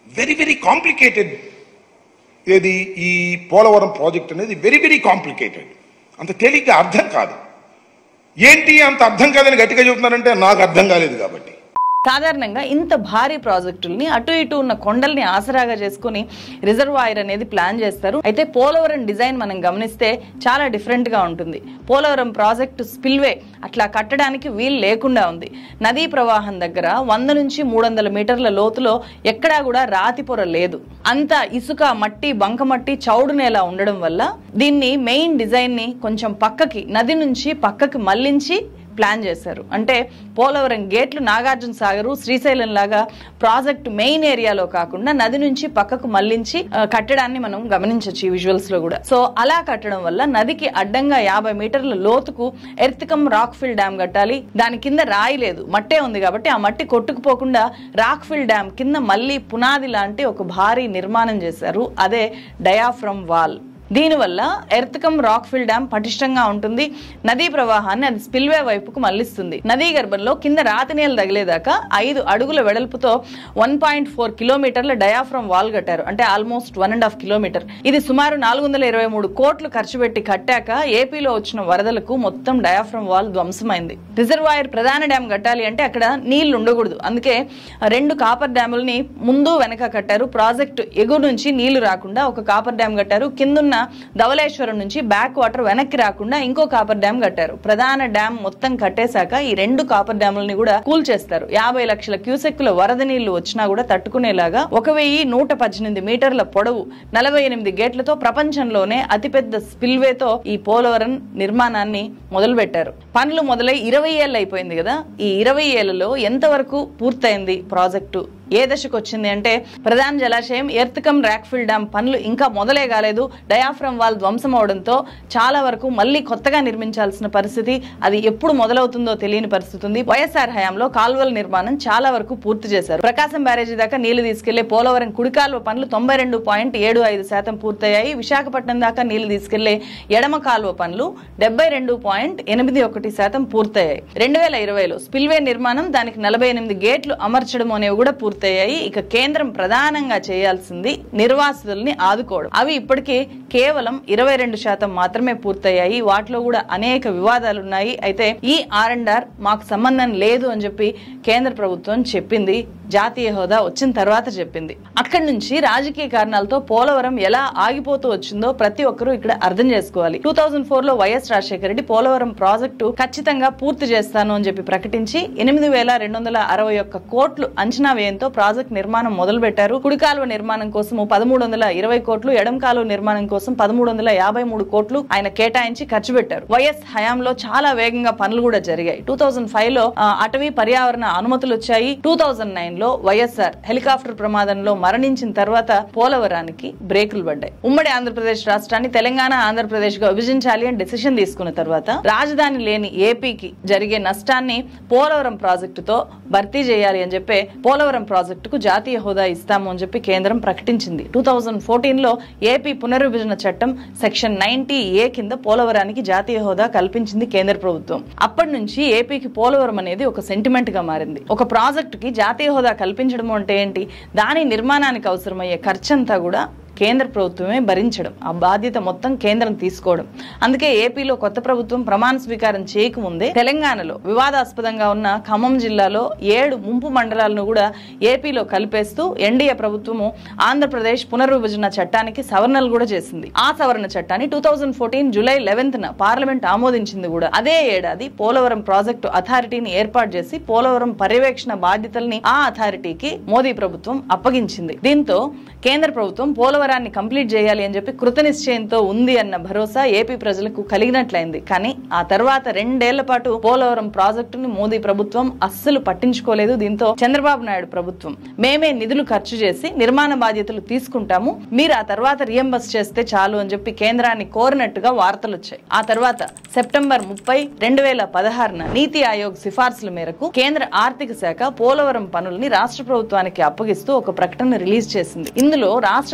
very very complicated ఏది ఈ Polavaram project అనేది వెరీ వెరీ కాంప్లికేటెడ్ అంత తేలిగ్గా అర్థం కాదు ఏంటి అంత అర్థం కాదని గట్టిగా చెబుతున్నారంటే నాకు అర్థం కాలేదు కాబట్టి సాధారణంగా ఇంత భారీ ప్రాజెక్టుల్ని అటు ఇటు ఉన్న కొండల్ని ఆసరాగా చేసుకుని రిజర్వాయర్ అనేది ప్లాన్ చేస్తారు అయితే పోలవరం డిజైన్ మనం గమనిస్తే చాలా డిఫరెంట్ గా ఉంటుంది పోలవరం ప్రాజెక్టు స్పిల్వే అట్లా కట్టడానికి వీలు లేకుండా ఉంది నదీ ప్రవాహం దగ్గర వంద నుంచి మూడు వందల మీటర్ల లోతులో ఎక్కడా కూడా రాతి పొర లేదు అంత ఇసుక మట్టి బంకమట్టి చౌడు నేల ఉండడం వల్ల దీన్ని మెయిన్ డిజైన్ ని కొంచెం పక్కకి నది నుంచి పక్కకి మళ్లించి ప్లాన్ చేశారు అంటే పోలవరం గేట్లు నాగార్జున సాగరు శ్రీశైలం లాగా ప్రాజెక్ట్ మెయిన్ ఏరియాలో కాకుండా నది నుంచి పక్కకు మళ్లించి ఆ, కట్టడాన్ని మనం గమనించవచ్చు ఈ విజువల్స్ లో కూడా సో అలా కట్టడం వల్ల నదికి అడ్డంగా యాభై మీటర్ల లోతుకు ఎర్తికం రాక్ ఫిల్ డ్యామ్ కట్టాలి దాని కింద రాయి లేదు మట్టే ఉంది కాబట్టి ఆ మట్టి కొట్టుకుపోకుండా రాక్ ఫిల్ డ్యామ్ కింద మళ్ళీ పునాది లాంటి ఒక భారీ నిర్మాణం చేశారు అదే డయాఫ్రమ్ వాల్ దీనివల్ల ఎర్త్కమ్ రాక్ ఫిల్ డ్యామ్ పటిష్టంగా ఉంటుంది నదీ ప్రవాహాన్ని అది స్పిల్వే వైపుకు మళ్లిస్తుంది నదీ గర్భంలో కింద రాతి నీళ్ళు తగిలేదాకా ఐదు అడుగుల వెడల్పుతో వన్ పాయింట్ ఫోర్ కిలోమీటర్ల డయాఫ్రమ్ వాల్ కట్టారు అంటే almost one and half kilometre ఇది సుమారు నాలుగు వందల ఇరవై మూడు కోట్లు ఖర్చు పెట్టి కట్టాక ఏపీలో వచ్చిన వరదలకు మొత్తం డయాఫ్రమ్ వాల్ ధ్వంసమైంది రిజర్వాయర్ ప్రధాన డ్యామ్ కట్టాలి అంటే అక్కడ నీళ్లు ఉండకూడదు అందుకే రెండు కాపర్ డ్యాముల్ని ముందు వెనక కట్టారు ప్రాజెక్టు ఎగువ నుంచి నీళ్లు రాకుండా ఒక కాపర్ డ్యామ్ కట్టారు కిందున్న ధవలేశ్వరం నుంచి బ్యాక్ వాటర్ వెనక్కి రాకుండా ఇంకో కాపర్ డ్యామ్ కట్టారు ప్రధాన డ్యామ్ మొత్తం కట్టేశాక ఈ రెండు కాపర్ డ్యాములని కూడా కూల్ చేస్తారు యాభై లక్షల క్యూసెక్కుల వరద నీళ్లు వచ్చినా కూడా తట్టుకునేలాగా ఒక వెయ్యి నూట పద్దెనిమిది మీటర్ల పొడవు నలభై ఎనిమిది గేట్లతో ప్రపంచంలోనే అతిపెద్ద స్పిల్వేతో ఈ పోలవరం నిర్మాణాన్ని మొదలు పెట్టారు పనులు మొదలై ఇరవై ఏళ్ళు అయిపోయింది కదా ఈ ఇరవై ఏళ్లలో ఎంతవరకు పూర్తయింది ప్రాజెక్టు ఏ దశకు వచ్చింది అంటే ప్రధాన జలాశయం ఎర్త్కమ్ రాక్ఫిల్ డ్యామ్ పనులు ఇంకా మొదలే కాలేదు డయాఫ్రమ్ వాల్ ధ్వంసం అవడంతో చాలా వరకు మళ్ళీ కొత్తగా నిర్మించాల్సిన పరిస్థితి అది ఎప్పుడు మొదలవుతుందో తెలియని పరిస్థితి ఉంది వైఎస్ఆర్ హయాంలో కాల్వల నిర్మాణం చాలా వరకు పూర్తి చేశారు ప్రకాశం బ్యారేజీ దాకా నీళ్లు తీసుకెళ్లే పోలవరం కుడి కాలువ పనులు తొంభై రెండు పాయింట్ ఏడు ఐదు శాతం పూర్తయ్యాయి విశాఖపట్నం దాకా నీళ్లు తీసుకెళ్లే ఎడమ కాలువ పనులు డెబ్బై రెండు పాయింట్ ఎనిమిది ఒకటి శాతం పూర్తయ్యాయి రెండు వేల ఇరవైలో స్పిల్వే నిర్మాణం దానికి నలభై ఎనిమిది గేట్లు అమర్చడం అనేవి కూడా పూర్తయ్యాయి ఇక కేంద్రం ప్రధానంగా చేయాల్సింది నిర్వాసితుల్ని ఆదుకోవడం అవి ఇప్పటికే కేవలం ఇరవై రెండు శాతం మాత్రమే పూర్తయ్యాయి వాటిలో కూడా అనేక వివాదాలు ఉన్నాయి అయితే ఈ ఆర్ అండ్ ఆర్ మాకు సంబంధం లేదు అని చెప్పి కేంద్ర ప్రభుత్వం చెప్పింది జాతీయ హోదా వచ్చిన తర్వాత చెప్పింది అక్కడి నుంచి రాజకీయ కారణాలతో పోలవరం ఎలా ఆగిపోతూ వచ్చిందో ప్రతి ఒక్కరూ ఇక్కడ అర్థం చేసుకోవాలి టూ థౌజండ్ ఫోర్ లో వైఎస్ రాజశేఖర రెడ్డి పోలవరం ప్రాజెక్టు ఖచ్చితంగా పూర్తి చేస్తాను అని చెప్పి ప్రకటించి ఎనిమిది వేల రెండు వందల అరవై ఒక్క కోట్లు అంచనా వ్యయంతో ప్రాజెక్ట్ నిర్మాణం మొదలు పెట్టారు కుడి కాలువ నిర్మాణం కోసం పదమూడు వందల ఇరవై కోట్లు ఎడం కాలువ నిర్మాణం కోసం పదమూడు వందల యాభై మూడు కోట్లు ఆయన కేటాయించి ఖర్చు పెట్టారు వైఎస్ హయాంలో చాలా వేగంగా పనులు కూడా జరిగాయి టూ థౌజండ్ ఫైవ్ లో ఆ, అటవీ పర్యావరణ అనుమతులు వచ్చాయి టూ థౌజండ్ నైన్ లో వైఎస్ఆర్ హెలికాప్టర్ ప్రమాదంలో మరణించిన తర్వాత పోలవరానికి బ్రేకులు పడ్డాయి ఉమ్మడి ఆంధ్రప్రదేశ్ రాష్ట్రాన్ని తెలంగాణ ఆంధ్రప్రదేశ్ గా విభజించాలి అని డెసిషన్ తీసుకున్న తర్వాత రాజధాని లేని ఏపీకి జరిగే నష్టాన్ని పోలవరం ప్రాజెక్టుతో భర్తీ చేయాలి అని చెప్పి పోలవరం ప్రాజెక్టుకు జాతీయ హోదా ఇస్తాము అని చెప్పి కేంద్రం ప్రకటించింది టూ థౌజండ్ ఫోర్టీన్ లో ఏపీ పునర్విభజన చట్టం సెక్షన్ నైన్టీ ఏ కింద పోలవరానికి జాతీయ హోదా కల్పించింది కేంద్ర ప్రభుత్వం అప్పటి నుంచి ఏపీకి పోలవరం అనేది ఒక సెంటిమెంట్ గా మారింది ఒక ప్రాజెక్ట్ కి జాతీయ హోదా కల్పించడం అంటే ఏంటి దాని నిర్మాణానికి అవసరమయ్యే ఖర్చంతా కూడా కేంద్ర ప్రభుత్వమే భరించడం ఆ బాధ్యత మొత్తం కేంద్రం తీసుకోవడం అందుకే ఏపీలో కొత్త ప్రభుత్వం ప్రమాణ స్వీకారం చేయకముందే తెలంగాణలో వివాదాస్పదంగా ఉన్న ఖమ్మం జిల్లాలో ఏడు ముంపు మండలాలను కూడా ఏపీలో కలిపేస్తూ ఎన్డీఏ ప్రభుత్వము ఆంధ్రప్రదేశ్ పునర్విభజన చట్టానికి సవరణలు కూడా చేసింది ఆ సవరణ చట్టాన్ని two thousand fourteen July eleventh న పార్లమెంట్ ఆమోదించింది కూడా అదే ఏడాది పోలవరం ప్రాజెక్టు అథారిటీని ఏర్పాటు చేసి పోలవరం పర్యవేక్షణ బాధ్యతల్ని ఆ అథారిటీకి మోదీ ప్రభుత్వం అప్పగించింది దీంతో కేంద్ర ప్రభుత్వం పోలవరాన్ని కంప్లీట్ చేయాలి అని చెప్పి కృత నిశ్చయంతో ఉంది అన్న భరోసా ఏపీ ప్రజలకు కలిగినట్లయింది కానీ ఆ తర్వాత రెండేళ్ల పాటు పోలవరం ప్రాజెక్టుని మోదీ ప్రభుత్వం అస్సలు పట్టించుకోలేదు దీంతో చంద్రబాబు నాయుడు ప్రభుత్వం మేమే నిధులు ఖర్చు చేసి నిర్మాణ బాధ్యతలు తీసుకుంటాము మీరు ఆ తర్వాత రియంబర్స్ చేస్తే చాలు అని చెప్పి కేంద్రాన్ని కోరినట్టుగా వార్తలు వచ్చాయి ఆ తర్వాత సెప్టెంబర్ ముప్పై రెండు వేల పదహారున నీతి ఆయోగ్ సిఫార్సుల మేరకు కేంద్ర ఆర్థిక శాఖ పోలవరం పనుల్ని రాష్ట్ర ప్రభుత్వానికి అప్పగిస్తూ ఒక ప్రకటన రిలీజ్ చేసింది ఇందులో రాష్ట్ర ప్రభుత్వం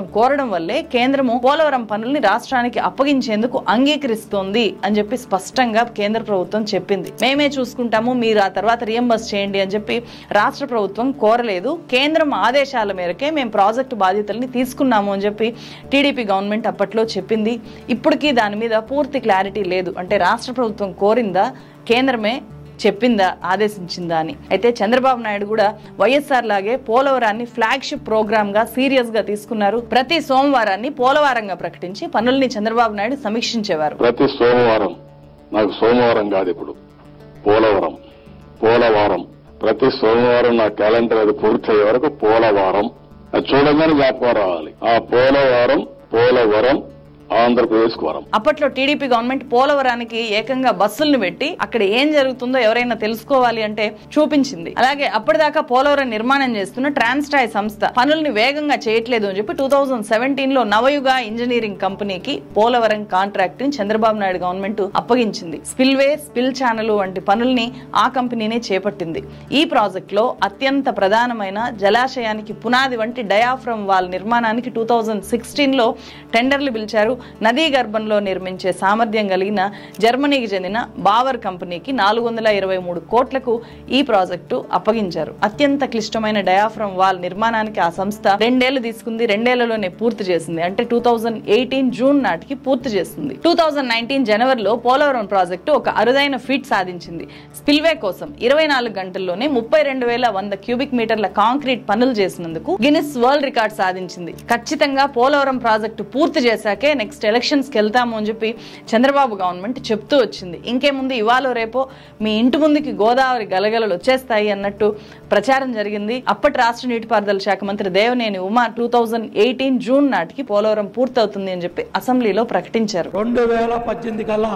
కోరడం వల్లే కేంద్రము పోలవరం పనుల్ని రాష్ట్రానికి అప్పగించేందుకు అంగీకరిస్తోంది అని చెప్పి స్పష్టంగా కేంద్ర ప్రభుత్వం చెప్పింది మేమే చూసుకుంటాము మీరు ఆ తర్వాత రియంబర్స్ చేయండి అని చెప్పి రాష్ట్ర ప్రభుత్వం కోరలేదు కేంద్రం ఆదేశాల మేరకే మేము ప్రాజెక్టు బాధ్యతల్ని తీసుకున్నాము అని చెప్పి టీడీపీ గవర్నమెంట్ అప్పట్లో చెప్పింది ఇప్పటికీ దాని మీద పూర్తి క్లారిటీ లేదు అంటే రాష్ట్ర ప్రభుత్వం కోరిందా కేంద్రమే చెప్పిందా ఆదేశించిందా అని అయితే చంద్రబాబు నాయుడు కూడా వైఎస్ఆర్ లాగే పోలవరాన్ని ఫ్లాగ్షిప్ ప్రోగ్రామ్ గా సీరియస్ గా తీసుకున్నారు ప్రతి సోమవారాన్ని పోలవరంగా ప్రకటించి పనుల్ని చంద్రబాబు నాయుడు సమీక్షించేవారు ప్రతి సోమవారం నాకు సోమవారం కాదు ఇప్పుడు పోలవరం పోలవారం ప్రతి సోమవారం నా క్యాలెండర్ అది పూర్తయ్యే వరకు పోలవారం అది చూడగానే జ్ఞాపకం రావాలి ఆ పోలవారం పోలవరం ఆంధ్రప్రదేశ్ వరం అప్పట్లో టీడీపీ గవర్నమెంట్ పోలవరానికి ఏకంగా బస్సులను పెట్టి అక్కడ ఏం జరుగుతుందో ఎవరైనా తెలుసుకోవాలి అంటే చూపించింది అలాగే అప్పటిదాకా పోలవరం నిర్మాణం చేస్తున్న ట్రాన్స్టాయ్ సంస్థ పనుల్ని వేగంగా చేయట్లేదు అని చెప్పి టూ థౌజండ్ సెవెంటీన్ లో నవయుగ ఇంజనీరింగ్ కంపెనీకి పోలవరం కాంట్రాక్ట్ ని చంద్రబాబు నాయుడు గవర్నమెంట్ అప్పగించింది స్పిల్వే స్పిల్ ఛానల్ వంటి పనుల్ని ఆ కంపెనీనే చేపట్టింది ఈ ప్రాజెక్ట్ లో అత్యంత ప్రధానమైన జలాశయానికి పునాది వంటి డయాఫ్రమ్ వాల్ నిర్మాణానికి టూ థౌజండ్ సిక్స్టీన్ లో టెండర్లు పిలిచారు నదీ గర్భంలో నిర్మించే సామర్థ్యం కలిగిన జర్మనీకి చెందిన బావర్ కంపెనీకి నాలుగు వందల ఇరవై మూడు కోట్లకు ఈ ప్రాజెక్టు అప్పగించారు అత్యంత క్లిష్టమైన డయాఫ్రమ్ వాల్ నిర్మాణానికి ఆ సంస్థ రెండేళ్లు తీసుకుంది రెండేళ్లలోనే పూర్తి చేసింది అంటే టూ థౌజండ్ ఎయిటీన్ జూన్ నాటికి పూర్తి చేసింది టూ థౌజండ్ నైన్టీన్ జనవరిలో పోలవరం ప్రాజెక్టు ఒక అరుదైన ఫీట్ సాధించింది స్పిల్వే కోసం ఇరవై నాలుగు గంటల్లోనే ముప్పై రెండు వేల వంద క్యూబిక్ మీటర్ల కాంక్రీట్ పనులు చేసినందుకు గిన్నిస్ వరల్డ్ రికార్డ్ సాధించింది ఖచ్చితంగా పోలవరం ప్రాజెక్టు పూర్తి చేశాకే నెక్స్ట్ ఎలక్షన్స్ కి వెళ్తాము అని చెప్పి చంద్రబాబు గవర్నమెంట్ చెప్తూ వచ్చింది ఇంకేముంది ఇవాళ రేపో మీ ఇంటి ముందుకి గోదావరి గలగలలు వచ్చేస్తాయి అన్నట్టు ప్రచారం జరిగింది అప్పటి రాష్ట్ర నీటిపారుదల శాఖ మంత్రి Devineni Uma two thousand eighteen June నాటికి పోలవరం పూర్తవుతుంది అని చెప్పి అసెంబ్లీలో ప్రకటించారు రెండు వేల పద్దెనిమిది కల్లా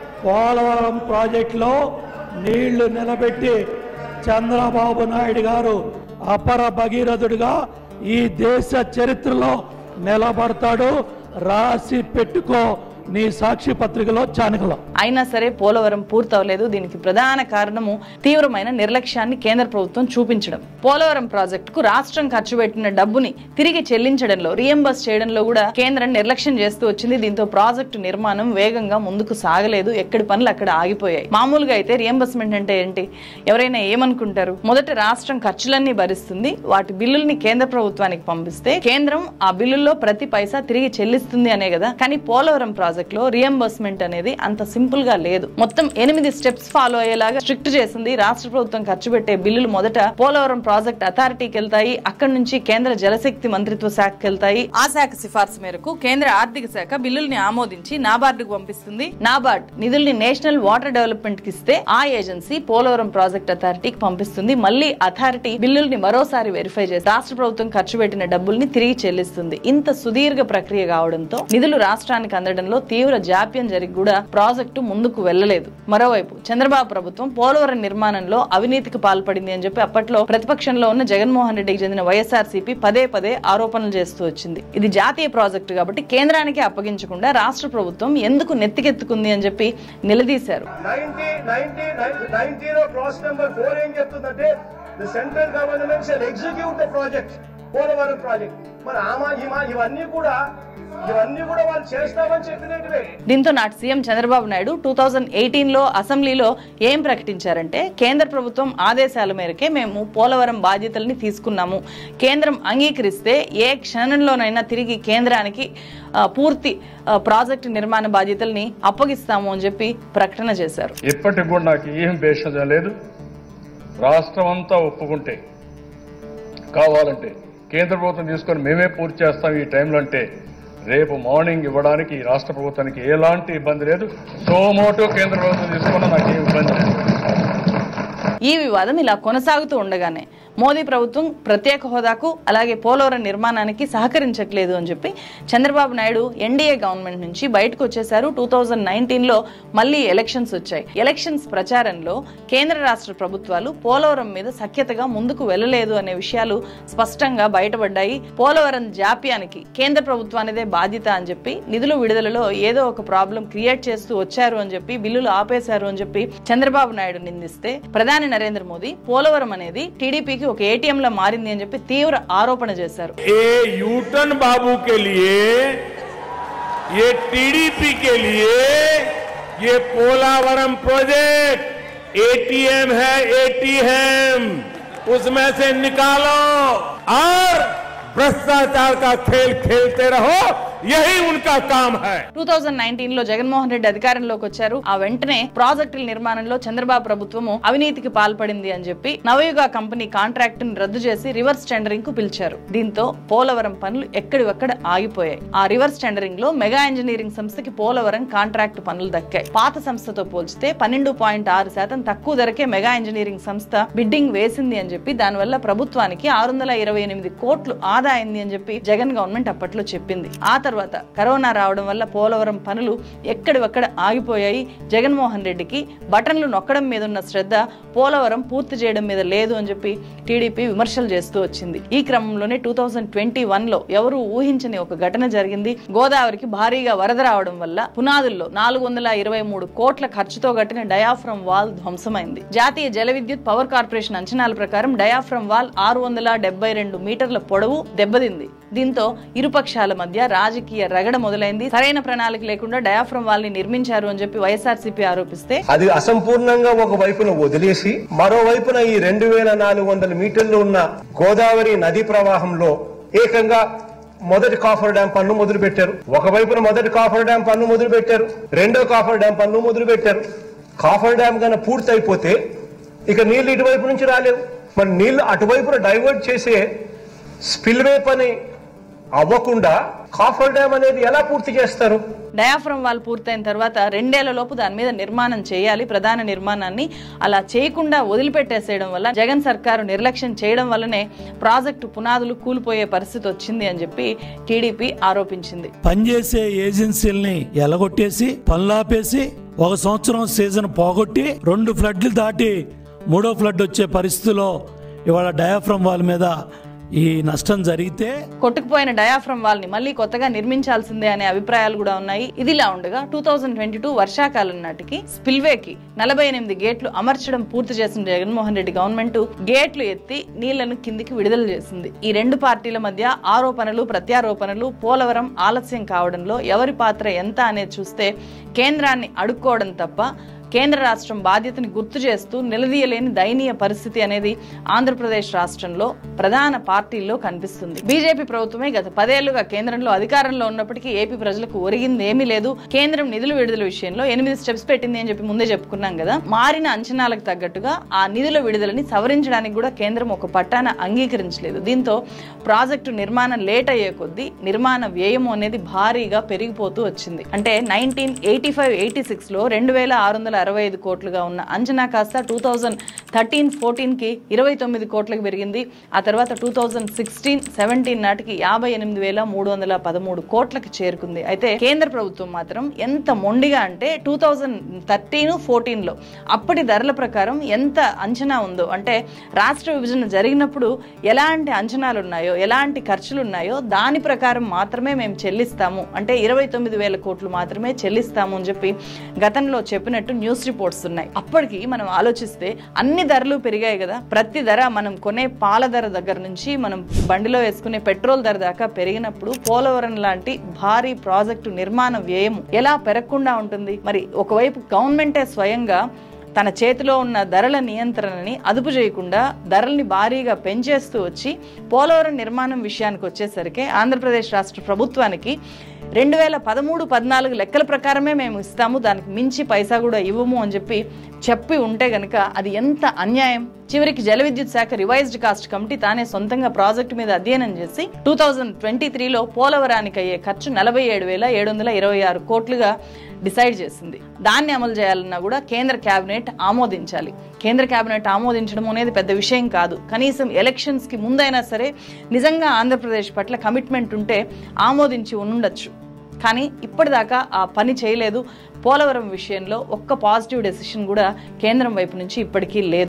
పోలవరం ప్రాజెక్టులో నీళ్లు నిలబెట్టి చంద్రబాబు నాయుడు గారు అపర భగీరథుడిగా ఈ దేశ చరిత్రలో నిలబడతాడు రాసి పెట్టుకో నీ సాక్షి పత్రికలో చానకలో అయినా సరే పోలవరం పూర్తవలేదు దీనికి ప్రధాన కారణము తీవ్రమైన నిర్లక్ష్యాన్ని కేంద్ర ప్రభుత్వం చూపించడం పోలవరం ప్రాజెక్టుకు రాష్ట్రం ఖర్చు పెట్టిన డబ్బుని తిరిగి చెల్లించడంలో రియంబర్స్ చేయడంలో కూడా కేంద్రం నిర్లక్ష్యం చేస్తూ వచ్చింది దీంతో ప్రాజెక్టు నిర్మాణం వేగంగా ముందుకు సాగలేదు ఎక్కడి పనులు అక్కడ ఆగిపోయాయి మామూలుగా అయితే రియంబర్స్మెంట్ అంటే ఏంటి ఎవరైనా ఏమనుకుంటారు మొదట రాష్ట్రం ఖర్చులన్నీ భరిస్తుంది వాటి బిల్లుల్ని కేంద్ర ప్రభుత్వానికి పంపిస్తే కేంద్రం ఆ బిల్లుల్లో ప్రతి పైసా తిరిగి చెల్లిస్తుంది అనే కదా కానీ పోలవరం ప్రాజెక్ట్ లో రియంబర్స్మెంట్ అనేది అంత సింపుల్ గా లేదు మొత్తం ఎనిమిది స్టెప్స్ ఫాలో అయ్యేలాగా స్ట్రిక్ట్ చేసింది రాష్ట్ర ప్రభుత్వం ఖర్చు పెట్టే బిల్లులు మొదట పోలవరం ప్రాజెక్ట్ అథారిటీకి వెళ్తాయి అక్కడి నుంచి కేంద్ర జలశక్తి మంత్రిత్వ శాఖకి వెళ్తాయి ఆ శాఖ సిఫార్సు మేరకు కేంద్ర ఆర్థిక శాఖ బిల్లుల్ని ఆమోదించి నాబార్డుకు పంపిస్తుంది నాబార్డ్ నిధుల్ని నేషనల్ వాటర్ డెవలప్మెంట్ కి ఇస్తే ఆ ఏజెన్సీ పోలవరం ప్రాజెక్ట్ అథారిటీకి పంపిస్తుంది మళ్ళీ అథారిటీ బిల్లుల్ని మరోసారి వెరిఫై చేసి రాష్ట్ర ప్రభుత్వం ఖర్చు పెట్టిన డబ్బుల్ని తిరిగి చెల్లిస్తుంది ఇంత సుదీర్ఘ ప్రక్రియ కావడంతో నిధులు రాష్ట్రానికి అందడంలో తీవ్ర జాప్యం జరిగి కూడా ప్రాజెక్టు ముందుకు వెళ్లలేదు మరోవైపు చంద్రబాబు ప్రభుత్వం పోలవరం నిర్మాణంలో అవినీతికి పాల్పడింది అని చెప్పి అప్పట్లో ప్రతిపక్షంలో ఉన్న జగన్మోహన్ రెడ్డికి చెందిన వైఎస్ఆర్సీపీ పదే పదే ఆరోపణలు చేస్తూ వచ్చింది ఇది జాతీయ ప్రాజెక్టు కాబట్టి కేంద్రానికి అప్పగించకుండా రాష్ట్ర ప్రభుత్వం ఎందుకు నెత్తికెత్తుకుంది అని చెప్పి నిలదీశారు ninety ninety nine zero clause number four ఏం చెప్తుందంటే the central government shall execute the project Polavaram project మరి ఆమా ఈమా ఇవన్నీ కూడా ఇవన్నీ కూడా వాళ్ళు చేస్తామని చెప్పినట్టువే దీంతో నాటి CM Chandrababu Naidu two thousand eighteen లో అసెంబ్లీలో ఏం ప్రకటించారంటే కేంద్ర ప్రభుత్వం ఆదేశాల మేరకే మేము పోలవరం బాధ్యతల్ని తీసుకున్నాము కేంద్రం అంగీకరిస్తే ఏ క్షణంలోనైనా తిరిగి కేంద్రానికి ఆ, పూర్తి ఆ, ప్రాజెక్టు నిర్మాణ బాధ్యతల్ని అప్పగిస్తాము అని చెప్పి ప్రకటన చేశారు ఇప్పటికి కూడా నాకు ఏం భేషజం లేదు రాష్ట్రం అంతా ఒప్పుకుంటే కావాలంటే కేంద్ర ప్రభుత్వం తీసుకొని మేమే పూర్తి చేస్తాం ఈ టైంలో అంటే రేపు మార్నింగ్ ఇవ్వడానికి ఈ రాష్ట్ర ప్రభుత్వానికి ఎలాంటి ఇబ్బంది లేదు సోమోటో కేంద్ర ప్రభుత్వం తీసుకున్నా నాకు ఏం ఇబ్బంది లేదు ఈ వివాదం ఇలా కొనసాగుతూ ఉండగానే మోదీ ప్రభుత్వం ప్రత్యేక హోదాకు అలాగే పోలవరం నిర్మాణానికి సహకరించట్లేదు అని చెప్పి చంద్రబాబు నాయుడు ఎన్డీఏ గవర్నమెంట్ నుంచి బయటకు వచ్చేశారు టూ థౌజండ్ నైన్టీన్లో మళ్ళీ ఎలక్షన్స్ వచ్చాయి ఎలక్షన్స్ ప్రచారంలో కేంద్ర రాష్ట్ర ప్రభుత్వాలు పోలవరం మీద సఖ్యతగా ముందుకు వెళ్ళలేదు అనే విషయాలు స్పష్టంగా బయటపడ్డాయి పోలవరం జాప్యానికి కేంద్ర ప్రభుత్వానిదే బాధ్యత అని చెప్పి నిధుల విడుదలలో ఏదో ఒక ప్రాబ్లం క్రియేట్ చేస్తూ వచ్చారు అని చెప్పి బిల్లులు ఆపేశారు అని చెప్పి చంద్రబాబు నాయుడు నిందిస్తే ప్రధాని నరేంద్ర మోదీ పోలవరం అనేది టీడీపీకి ఒక ఏటీఎం లో మారింది అని చెప్పి తీవ్ర ఆరోపణ చేశారు ये यूटन बाबू के लिए ये टीडीपी के लिए ये पोलावरम प्रोजेक्ट एटीएम है एटीएम उसमें से निकालो और भ्रष्टाचार का खेल खेलते रहो यही उनका काम है టూ థౌజండ్ నైన్టీన్ లో జగన్మోహన్ రెడ్డి అధికారంలోకి వచ్చారు ఆ వెంటనే ప్రాజెక్టుల నిర్మాణంలో చంద్రబాబు ప్రభుత్వము అవినీతికి పాల్పడింది అని చెప్పి నవయుగ కంపెనీ కాంట్రాక్ట్ ని రద్దు చేసి రివర్స్ టెండరింగ్ కు పిలిచారు దీంతో పోలవరం పనులు ఎక్కడివక్కడ ఆగిపోయాయి ఆ రివర్స్ టెండరింగ్ లో మెగా ఇంజనీరింగ్ సంస్థకి పోలవరం కాంట్రాక్ట్ పనులు దక్కాయి పాత సంస్థతో పోల్చితే పన్నెండు పాయింట్ ఆరు శాతం తక్కువ ధరకే మెగా ఇంజనీరింగ్ సంస్థ బిడ్డింగ్ వేసింది అని చెప్పి దానివల్ల ప్రభుత్వానికి ఆరు వందల ఇరవై ఎనిమిది కోట్లు ఆదా అయింది అని చెప్పి జగన్ గవర్నమెంట్ అప్పట్లో చెప్పింది ఆ తర్వాత కరోనా రావడం వల్ల పోలవరం పనులు ఎక్కడివక్కడ ఆగిపోయాయి జగన్మోహన్ రెడ్డికి బటన్లు నొక్కడం మీద ఉన్న శ్రద్ధ పోలవరం పూర్తి చేయడం మీద లేదు అని చెప్పి టీడీపీ విమర్శలు చేస్తూ వచ్చింది ఈ క్రమంలోనే టూ థౌజండ్ ట్వంటీ వన్ లో ఎవరు ఊహించని ఒక ఘటన జరిగింది గోదావరికి భారీగా వరద రావడం వల్ల పునాదుల్లో నాలుగు వందల ఇరవై మూడు కోట్ల ఖర్చుతో కట్టిన డయాఫ్రమ్ వాల్ ధ్వంసమైంది జాతీయ జల విద్యుత్ పవర్ కార్పొరేషన్ అంచనాల ప్రకారం డయాఫ్రమ్ వాల్ ఆరు వందల డెబ్బై రెండు మీటర్ల పొడవు దెబ్బతింది దీంతో ఇరుపక్షాల మధ్య రాజకీయ రగడ మొదలైంది సరైన ప్రణాళిక లేకుండా డయాఫ్రమ్ వాల్ ని నిర్మించారు అని చెప్పి వైఎస్ఆర్సీపీ ఆరోపిస్తే అది అసంపూర్ణంగా ఒక వైపున వదిలేసి మరోవైపున ఈ రెండు వేల నాలుగు వందల మీటర్లు ఉన్న గోదావరి నదీ ప్రవాహంలో ఏకంగా మొదటి కాఫర్ డ్యాం పన్ను మొదలు పెట్టారు ఒకవైపున మొదటి కాఫర్ డ్యాం పన్ను మొదలు పెట్టారు రెండో కాఫర్ డ్యాం పన్ను మొదలు పెట్టారు కాఫర్ డ్యాం కన్నా పూర్తి అయిపోతే ఇక నీళ్లు ఇటువైపు నుంచి రాలేవు మరి నీళ్లు అటువైపున డైవర్ట్ చేసే స్పిల్వే పని అవ్వకుండా కాఫర్ డ్యాం అనేది ఎలా పూర్తి చేస్తారు డయాఫ్రమ్ వాల్ పూర్తయిన తర్వాత రెండేళ్ల లోపు దాని మీద నిర్మాణం చేయాలి ప్రధాన నిర్మాణాన్ని అలా చేయకుండా వదిలిపెట్టేసేయడం వల్ల జగన్ సర్కారు నిర్లక్ష్యం చేయడం వల్లనే ప్రాజెక్టు పునాదులు కూలిపోయే పరిస్థితి వచ్చింది అని చెప్పి టీడీపీ ఆరోపించింది పనిచేసే ఏజెన్సీల్ని ఎలగొట్టేసి పనులాపేసి ఒక సంవత్సరం సీజన్ పోగొట్టి రెండు ఫ్లడ్లు దాటి మూడో ఫ్లడ్ వచ్చే పరిస్థితిలో ఇవాళ డయాఫ్రమ్ వాళ్ళ మీద ఈ నష్టం జరిగితే కొట్టుకుపోయిన డయాఫ్రమ్ వాల్ ని మళ్ళీ కొత్తగా నిర్మించాల్సిందే అనే అభిప్రాయాలు కూడా ఉన్నాయి ఇదిలా ఉండగా టూ థౌజండ్ ట్వంటీ టూ వర్షాకాలం నాటికి స్పిల్వే కి నలభై ఎనిమిది గేట్లు అమర్చడం పూర్తి చేసిన జగన్మోహన్ రెడ్డి గవర్నమెంట్ గేట్లు ఎత్తి నీళ్లను కిందికి విడుదల చేసింది ఈ రెండు పార్టీల మధ్య ఆరోపణలు ప్రత్యారోపణలు పోలవరం ఆలస్యం కావడంలో ఎవరి పాత్ర ఎంత అనేది చూస్తే కేంద్రాన్ని అడుక్కోవడం తప్ప కేంద్ర రాష్ట్రం బాధ్యతని గుర్తు చేస్తూ నిలదీయలేని దయనీయ పరిస్థితి అనేది ఆంధ్రప్రదేశ్ రాష్ట్రంలో ప్రధాన పార్టీల్లో కనిపిస్తుంది బీజేపీ ప్రభుత్వమే గత పదేళ్లుగా కేంద్రంలో అధికారంలో ఉన్నప్పటికీ ఏపీ ప్రజలకు ఒరిగింది ఏమీ లేదు కేంద్రం నిధుల విడుదల విషయంలో ఎనిమిది స్టెప్స్ పెట్టింది అని చెప్పి ముందే చెప్పుకున్నాం కదా మారిన అంచనాలకు తగ్గట్టుగా ఆ నిధుల విడుదలని సవరించడానికి కూడా కేంద్రం ఒక పట్టాన అంగీకరించలేదు దీంతో ప్రాజెక్టు నిర్మాణం లేట్ అయ్యే కొద్దీ నిర్మాణ వ్యయము అనేది భారీగా పెరిగిపోతూ వచ్చింది అంటే nineteen eighty five eighty six లో రెండు వేల ఆరు వందల అరవై ఐదు కోట్లుగా ఉన్న అంచనా కాస్త టూ థౌజండ్ థర్టీన్ ఫోర్టీన్ కి ఇరవై తొమ్మిది కోట్లకు పెరిగింది ఆ తర్వాత టూ థౌజండ్ సిక్స్టీన్ సెవెంటీన్ నాటికి యాభై ఎనిమిది వేల మూడు వందల పదమూడు కోట్లకు చేరుకుంది అయితే కేంద్ర ప్రభుత్వం మాత్రం ఎంత మొండిగా అంటే టూ థౌజండ్ థర్టీన్ ఫోర్టీన్ లో అప్పటి ధరల ప్రకారం ఎంత అంచనా ఉందో అంటే రాష్ట్ర విభజన జరిగినప్పుడు ఎలాంటి అంచనాలు ఉన్నాయో ఎలాంటి ఖర్చులు ఉన్నాయో దాని ప్రకారం మాత్రమే మేము చెల్లిస్తాము అంటే ఇరవై తొమ్మిది వేల కోట్లు మాత్రమే చెల్లిస్తాము అని చెప్పి గతంలో చెప్పినట్టు న్యూస్ రిపోర్ట్స్ ఉన్నాయి అప్పటికి మనం ఆలోచిస్తే అన్ని ధరలు పెరిగాయి కదా ప్రతి ధర మనం కొనే పాల ధర దగ్గర నుంచి మనం బండిలో వేసుకునే పెట్రోల్ ధర దాకా పెరిగినప్పుడు పోలవరం లాంటి భారీ ప్రాజెక్టు నిర్మాణ వ్యయం ఎలా పెరగకుండా ఉంటుంది మరి ఒకవైపు గవర్నమెంటే స్వయంగా తన చేతిలో ఉన్న ధరల నియంత్రణని అదుపు చేయకుండా ధరల్ని భారీగా పెంచేస్తూ వచ్చి పోలవరం నిర్మాణం విషయానికి వచ్చేసరికి ఆంధ్రప్రదేశ్ రాష్ట్ర ప్రభుత్వానికి రెండు వేల పదమూడు పద్నాలుగు లెక్కల ప్రకారమే మేము ఇస్తాము దానికి మించి పైసా కూడా ఇవ్వము అని చెప్పి చెప్పి ఉంటే గనుక అది ఎంత అన్యాయం చివరికి జల విద్యుత్ శాఖ రివైజ్డ్ కాస్ట్ కమిటీ తానే సొంతంగా ప్రాజెక్టు మీద అధ్యయనం చేసి టూ థౌజండ్ ట్వంటీ త్రీలో పోలవరానికి అయ్యే ఖర్చు నలభై ఏడు వేల ఏడు వందల ఇరవై ఆరు కోట్లుగా డిసైడ్ చేసింది దాన్ని అమలు చేయాలన్నా కూడా కేంద్ర కేబినెట్ ఆమోదించాలి కేంద్ర కేబినెట్ ఆమోదించడం అనేది పెద్ద విషయం కాదు కనీసం ఎలక్షన్స్ కి ముందైనా సరే నిజంగా ఆంధ్రప్రదేశ్ పట్ల కమిట్మెంట్ ఉంటే ఆమోదించి ఉండొచ్చు కానీ ఇప్పటిదాకా ఆ పని చేయలేదు పోలవరం విషయంలో ఒక్క పాజిటివ్ డెసిషన్ కూడా కేంద్రం వైపు నుంచి ఇప్పటికీ లేదు